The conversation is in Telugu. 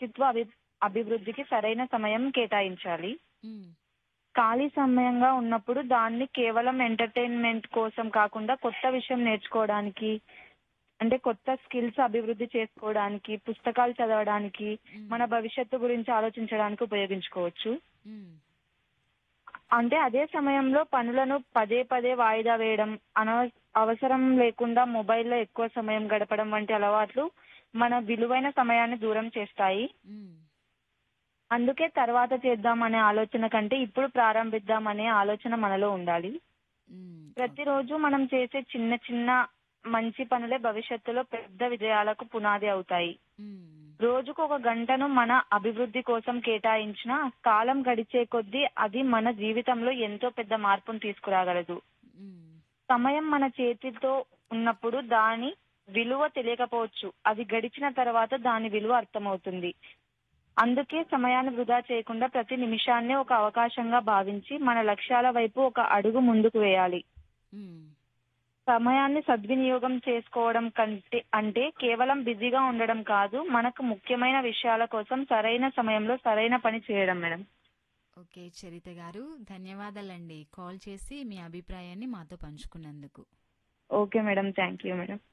వ్యక్తిత్వ అభి అభివృద్ధికి సరైన సమయం కేటాయించాలి ఉమ్, ఖాళీ సమయంగా ఉన్నప్పుడు దాన్ని కేవలం ఎంటర్టైన్మెంట్ కోసం కాకుండా కొత్త విషయం నేర్చుకోవడానికి అంటే కొత్త స్కిల్స్ అభివృద్ధి చేసుకోవడానికి పుస్తకాలు చదవడానికి ఉమ్, మన భవిష్యత్తు గురించి ఆలోచించడానికి ఉపయోగించుకోవచ్చు ఉమ్, అంటే అదే సమయంలో పనులను పదే పదే వాయిదా వేయడం అనవ అవసరం లేకుండా మొబైల్లో ఎక్కువ సమయం గడపడం వంటి అలవాట్లు మన విలువైన సమయాన్ని దూరం చేస్తాయి ఉమ్, అందుకే తర్వాత చేద్దాం అనే ఆలోచన కంటే ఇప్పుడు ప్రారంభిద్దాం అనే ఆలోచన మనలో ఉండాలి ఉమ్, ప్రతిరోజు మనం చేసే చిన్న చిన్న మంచి పనులే భవిష్యత్తులో పెద్ద విజయాలకు పునాది అవుతాయి ఉమ్, రోజుకు ఒక గంటను మన అభివృద్ధి కోసం కేటాయించిన కాలం గడిచే కొద్దీ అది మన జీవితంలో ఎంతో పెద్ద మార్పును తీసుకురాగలదు ఉమ్, సమయం మన చేతితో ఉన్నప్పుడు దాని విలువ తెలియకపోవచ్చు అది గడిచిన తర్వాత దాని విలువ అర్థమవుతుంది అందుకే సమయాన్ని వృధా చేయకుండా ప్రతి నిమిషాన్ని ఒక అవకాశంగా భావించి మన లక్ష్యాల వైపు ఒక అడుగు ముందుకు వేయాలి ఉమ్. సమయాన్ని సద్వినియోగం చేసుకోవడం కంటే అంటే కేవలం బిజీగా ఉండడం కాదు మనకు ముఖ్యమైన విషయాల కోసం సరైన సమయంలో సరైన పని చేయడం మేడం ఓకే చరిత గారు ధన్యవాదాలండి కాల్ చేసి మీ అభిప్రాయాన్ని మాతో పంచుకున్నందుకు okay madam thank you madam